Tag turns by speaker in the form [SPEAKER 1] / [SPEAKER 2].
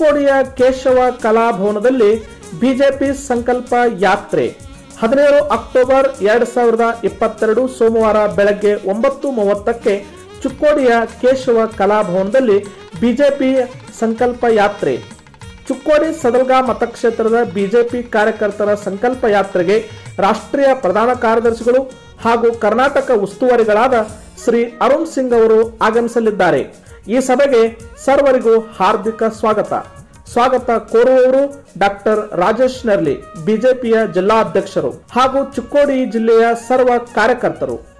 [SPEAKER 1] ಚಿಕ್ಕೋಡಿಯ Keshava ಕಲಾಭವನದಲ್ಲಿ BJP ಸಂಕಲ್ಪ ಯಾತ್ರೆ ಹದಿನೇಳು ಅಕ್ಟೋಬರ್ ಎರಡ್ ಸಾವಿರದ ಇಪ್ಪತ್ತೆರಡು ಸೋಮವಾರ ಬೆಳಗ್ಗೆ ಒಂಬತ್ತು ಮೂವತ್ತಕ್ಕೆ ಚಿಕ್ಕೋಡಿಯ ಕೇಶವ ಕಲಾಭವನದಲ್ಲಿ ಬಿಜೆಪಿ ಸಂಕಲ್ಪ ಯಾತ್ರೆ ಚುಕ್ಕೋಡಿ ಸದಲ್ಗಾ ಮತಕ್ಷೇತ್ರದ ಬಿಜೆಪಿ ಕಾರ್ಯಕರ್ತರ ಸಂಕಲ್ಪ ಯಾತ್ರೆಗೆ ರಾಷ್ಟ್ರೀಯ ಪ್ರಧಾನ ಕಾರ್ಯದರ್ಶಿಗಳು ಹಾಗೂ ಕರ್ನಾಟಕ ಉಸ್ತುವಾರಿಗಳಾದ ಶ್ರೀ ಅರುಣ್ ಸಿಂಗ್ ಅವರು ಆಗಮಿಸಲಿದ್ದಾರೆ ಈ ಸಭೆಗೆ ಸರ್ವರಿಗೂ ಹಾರ್ದಿಕ ಸ್ವಾಗತ ಸ್ವಾಗತ ಕೋರುವವರು ಡಾಕ್ಟರ್ ರಾಜೇಶ್ ನರ್ಲಿ ಬಿಜೆಪಿಯ ಜಿಲ್ಲಾಧ್ಯಕ್ಷರು ಹಾಗೂ ಚಿಕ್ಕೋಡಿ ಜಿಲ್ಲೆಯ ಸರ್ವ ಕಾರ್ಯಕರ್ತರು